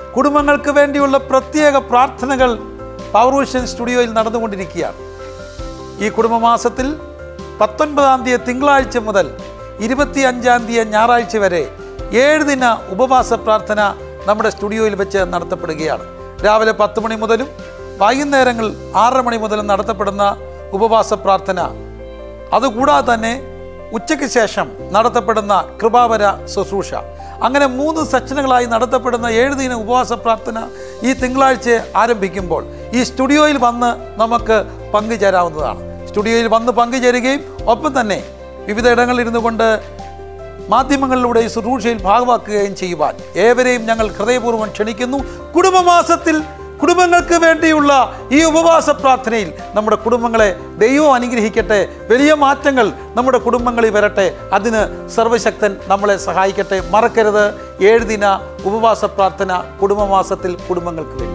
കുടുംബങ്ങൾക്ക് വേണ്ടിയുള്ള പ്രത്യേക പ്രാർത്ഥനകൾ പൗർവിഷൻ സ്റ്റുഡിയോയിൽ നടന്നുകൊണ്ടിരിക്കുകയാണ് ഈ കുടുംബമാസത്തിൽ പത്തൊൻപതാം തീയതി തിങ്കളാഴ്ച മുതൽ ഇരുപത്തി അഞ്ചാം തീയതി ഞായറാഴ്ച വരെ ഏഴ് ദിന ഉപവാസ പ്രാർത്ഥന നമ്മുടെ സ്റ്റുഡിയോയിൽ വെച്ച് നടത്തപ്പെടുകയാണ് രാവിലെ പത്ത് മണി മുതലും വൈകുന്നേരങ്ങൾ ആറര മണി മുതലും നടത്തപ്പെടുന്ന ഉപവാസ പ്രാർത്ഥന അതുകൂടാതെ തന്നെ ഉച്ചയ്ക്ക് ശേഷം നടത്തപ്പെടുന്ന കൃപാവര ശുശ്രൂഷ അങ്ങനെ മൂന്ന് സെക്ഷനുകളായി നടത്തപ്പെടുന്ന ഏഴ് ദിന ഉപവാസ പ്രാർത്ഥന ഈ തിങ്കളാഴ്ച ആരംഭിക്കുമ്പോൾ ഈ സ്റ്റുഡിയോയിൽ വന്ന് നമുക്ക് പങ്കുചേരാവുന്നതാണ് സ്റ്റുഡിയോയിൽ വന്ന് പങ്കുചേരുകയും ഒപ്പം തന്നെ വിവിധ ഇടങ്ങളിൽ ഇരുന്നു കൊണ്ട് മാധ്യമങ്ങളിലൂടെ ഈ ശുശ്രൂഷയിൽ ഭാഗമാക്കുകയും ചെയ്യുവാൻ ഏവരെയും ഞങ്ങൾ ഹൃദയപൂർവ്വം ക്ഷണിക്കുന്നു കുടുംബമാസത്തിൽ കുടുംബങ്ങൾക്ക് വേണ്ടിയുള്ള ഈ ഉപവാസ പ്രാർത്ഥനയിൽ നമ്മുടെ കുടുംബങ്ങളെ ദൈവം അനുഗ്രഹിക്കട്ടെ വലിയ മാറ്റങ്ങൾ നമ്മുടെ കുടുംബങ്ങളിൽ വരട്ടെ അതിന് സർവശക്തൻ നമ്മളെ സഹായിക്കട്ടെ മറക്കരുത് ഏഴ് ദിന ഉപവാസ പ്രാർത്ഥന കുടുംബമാസത്തിൽ കുടുംബങ്ങൾക്ക് വേണ്ടി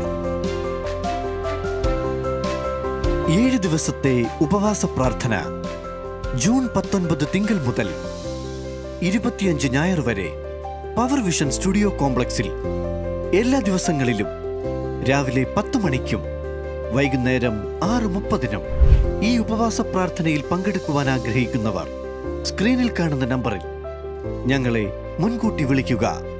ഏഴ് ദിവസത്തെ ഉപവാസ പ്രാർത്ഥന ജൂൺ പത്തൊൻപത് തിങ്കൾ മുതൽ ഇരുപത്തിയഞ്ച് ഞായർ വരെ പവർ വിഷൻ സ്റ്റുഡിയോ കോംപ്ലക്സിൽ എല്ലാ ദിവസങ്ങളിലും രാവിലെ പത്ത് മണിക്കും വൈകുന്നേരം ആറ് മുപ്പതിനും ഈ ഉപവാസ പ്രാർത്ഥനയിൽ പങ്കെടുക്കുവാൻ ആഗ്രഹിക്കുന്നവർ സ്ക്രീനിൽ കാണുന്ന നമ്പറിൽ ഞങ്ങളെ മുൻകൂട്ടി വിളിക്കുക